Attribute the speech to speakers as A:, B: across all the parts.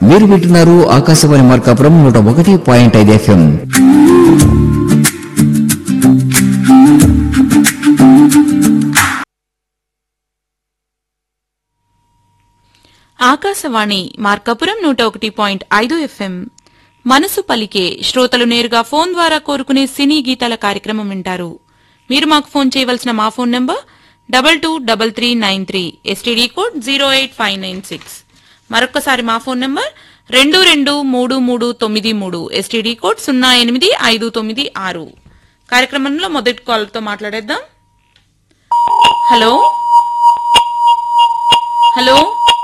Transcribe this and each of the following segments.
A: మీరు వింటున్నారు ఆకాశవాణి మార్కాపురం నూట ఒకటి పాయింట్ ఐదు ఎఫ్ఎం
B: ఆకాశవాణి మార్కాపురం నూట ఒకటి పాయింట్ ఐదు ఎఫ్ఎం మనసు పలికే శ్రోతలు నేరుగా ఫోన్ ద్వారా కోరుకునే సినీ గీతాల కార్యక్రమం వింటారు మీరు మాకు ఫోన్ చేయవలసిన మా phone number double two double three nine three STD code zero eight five nine six మరొకసారి మా ఫోన్ నంబర్ రెండు రెండు మూడు మూడు తొమ్మిది మూడు ఎస్టీడీ కోడ్ సున్నా ఎనిమిది ఐదు తొమ్మిది ఆరు కార్యక్రమంలో మొదటి కాల్తో మాట్లాడేద్దాం హలో హలో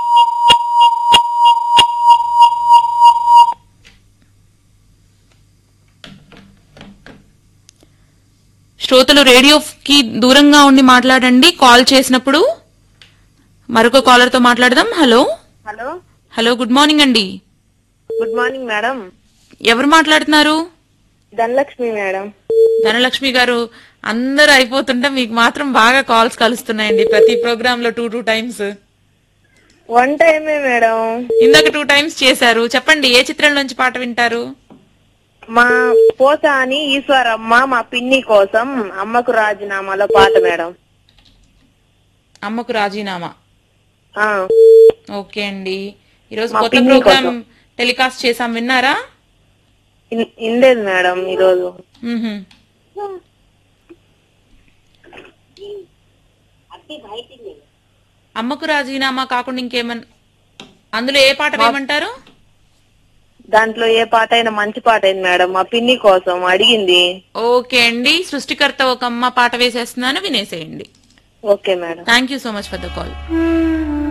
B: శ్రోతలు రేడియోకి దూరంగా ఉండి మాట్లాడండి కాల్ చేసినప్పుడు మరొక కాలర్ తో మాట్లాడదాం hello
C: hello
B: hello good morning అండి
C: గుడ్ మార్నింగ్ మేడం
B: ఎవరు మాట్లాడుతున్నారు
C: ధనలక్ష్మి మేడం
B: ధనలక్ష్మి గారు అందరూ అయిపోతుంటే మీకు మాత్రం బాగా కాల్స్ కలుస్తున్నాయండి ప్రతి ప్రోగ్రామ్ లో టూ టూ టైమ్స్
C: వన్ టైమే మేడం
B: ఇందాక టూ టైమ్స్ చేశారు చెప్పండి ఏ చిత్రం నుంచి పాట వింటారు
C: మా పోత అని ఈశ్వరమ్మ మా పిన్ని కోసం అమ్మకు రాజీనామాలో పాట మేడం
B: అమ్మకు రాజీనామా
C: ఆ
B: ఓకే అండి ఈరోజు
C: మా
B: కొత్త
C: పిన్ని
B: ప్రోగ్రామ్
C: కోసం.
B: టెలికాస్ట్ చేసాం విన్నారా
C: ఇన్- ఇండేది మేడం ఈరోజు
B: మ్హూ. అమ్మకు రాజీనామా కాకుండా ఇంకేమన్ అందులో ఏ పాట వేయమంటారు
C: దాంట్లో ఏ పాట అయినా మంచి పాట అయింది మేడం మా పిన్ని కోసం అడిగింది
B: ఓకే అండి సృష్టికర్త ఒక అమ్మ పాట వేసేస్తున్నాను వినేసేయండి
C: okay madam
B: thank you so much for the call